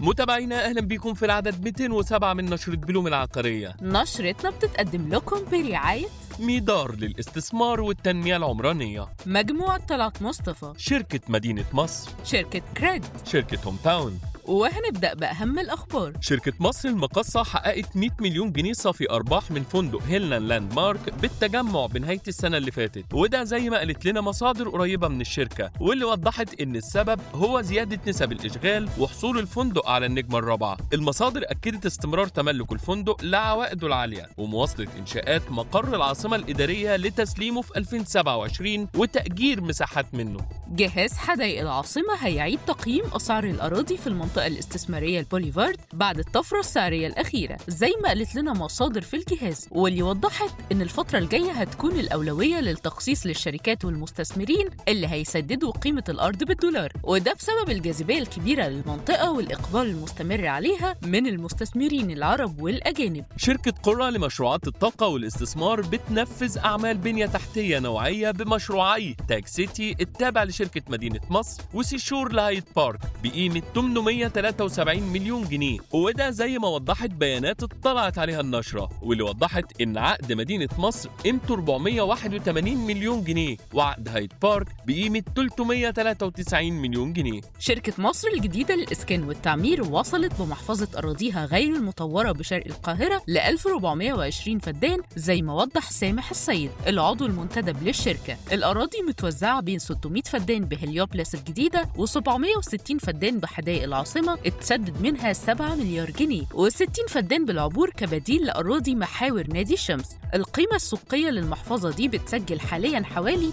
متابعينا اهلا بيكم في العدد 207 من نشرة بلوم العقارية نشرتنا بتتقدم لكم برعاية ميدار للاستثمار والتنمية العمرانية مجموعة طلعت مصطفى شركة مدينة مصر شركة كريد شركة هوم تاون وهنبدأ بأهم الأخبار شركة مصر المقاصة حققت 100 مليون جنيه صافي أرباح من فندق هيلان لاند مارك بالتجمع بنهاية السنة اللي فاتت وده زي ما قالت لنا مصادر قريبة من الشركة واللي وضحت إن السبب هو زيادة نسب الإشغال وحصول الفندق على النجمة الرابعة المصادر أكدت استمرار تملك الفندق لعوائده العالية ومواصلة إنشاءات مقر العاصمة الإدارية لتسليمه في 2027 وتأجير مساحات منه جهاز حدائق العاصمة هيعيد تقييم أسعار الأراضي في المنطقة الاستثمارية البوليفارد بعد الطفرة السعرية الأخيرة زي ما قالت لنا مصادر في الجهاز واللي وضحت إن الفترة الجاية هتكون الأولوية للتخصيص للشركات والمستثمرين اللي هيسددوا قيمة الأرض بالدولار وده بسبب الجاذبية الكبيرة للمنطقة والإقبال المستمر عليها من المستثمرين العرب والأجانب شركة قرى لمشروعات الطاقة والاستثمار بتنفذ أعمال بنية تحتية نوعية بمشروعي تاج سيتي التابع لشركة مدينة مصر وسيشور لهايد بارك بقيمة 873 مليون جنيه وده زي ما وضحت بيانات اطلعت عليها النشرة واللي وضحت إن عقد مدينة مصر قيمته 481 مليون جنيه وعقد هايد بارك بقيمة 393 مليون جنيه شركة مصر الجديدة للإسكان والتعمير وصلت بمحفظة أراضيها غير المطورة بشرق القاهرة ل 1420 فدان زي ما وضح سامح السيد العضو المنتدب للشركة الأراضي متوزعة بين 600 فدان بهليوبلس الجديدة و760 فدان بحدائق العاصمة اتسدد منها 7 مليار جنيه و60 فدان بالعبور كبديل لأراضي محاور نادي الشمس القيمة السوقية للمحفظة دي بتسجل حاليا حوالي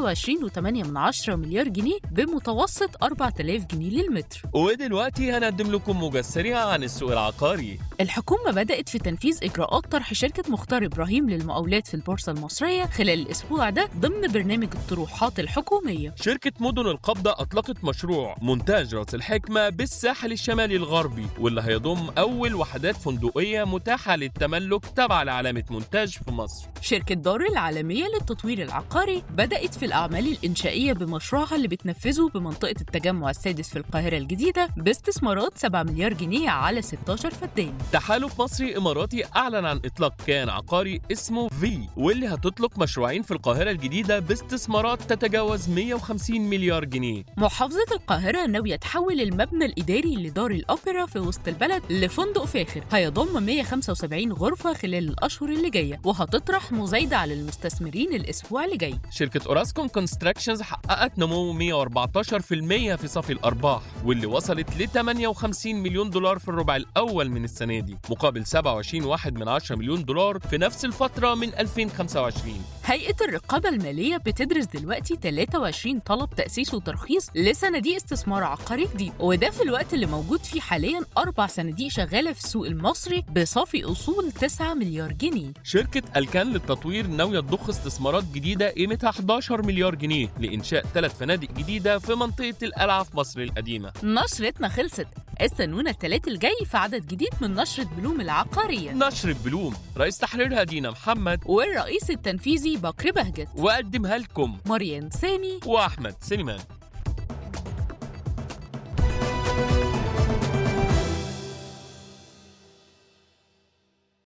23.8 مليار جنيه بمتوسط 4000 جنيه للمتر ودلوقتي هنقدم لكم موجز سريع عن السوق العقاري الحكومة بدأت في تنفيذ إجراءات طرح شركة مختار إبراهيم للمقاولات في البورصة المصرية خلال الأسبوع ده ضمن برنامج الطروحات الحكومية شركة مدن القبضة أطلقت مشروع مونتاج رأس الحكمة بالساحل الشمالي الغربي واللي هيضم أول وحدات فندقية متاحة للتملك تابعة لعلامة مونتاج في مصر شركة دار العالمية للتطوير العقاري بدأت في الأعمال الإنشائية بمشروعها اللي بتنفذه بمنطقة التجمع السادس في القاهرة الجديدة باستثمارات 7 مليار جنيه على 16 فدان تحالف مصري إماراتي أعلن عن إطلاق كيان عقاري اسمه في واللي هتطلق مشروعين في القاهرة الجديدة باستثمارات تتجاوز 150 مليار جنيه محافظة القاهرة ناوية تحول المبنى الإداري لدار الأوبرا في وسط البلد لفندق فاخر هيضم 175 غرفة خلال الأشهر اللي جاية وهتطرح مزايدة على المستثمرين الأسبوع اللي جاي شركة أوراسكوم كونستراكشنز حققت نمو 114% في صافي الأرباح واللي وصلت ل 58 مليون دولار في الربع الأول من السنة دي مقابل 27.1 من 10 مليون دولار في نفس الفترة من 2025 هيئة الرقابة المالية بتدرس دلوقتي 23 طلب تأسيس وترخيص لصناديق استثمار عقاري جديد وده في الوقت اللي موجود فيه حاليا أربع صناديق شغالة في السوق المصري بصافي أصول 9 مليار جنيه شركة الكان للتطوير ناوية تضخ استثمارات جديدة قيمتها 11 مليار جنيه لإنشاء ثلاث فنادق جديدة في منطقة القلعة في مصر القديمة نشرتنا خلصت استنونا التلات الجاي في عدد جديد من نشرة بلوم العقارية نشر بلوم رئيس تحريرها دينا محمد والرئيس التنفيذي بكر بهجت وأقدمها لكم مريان سامي وأحمد سليمان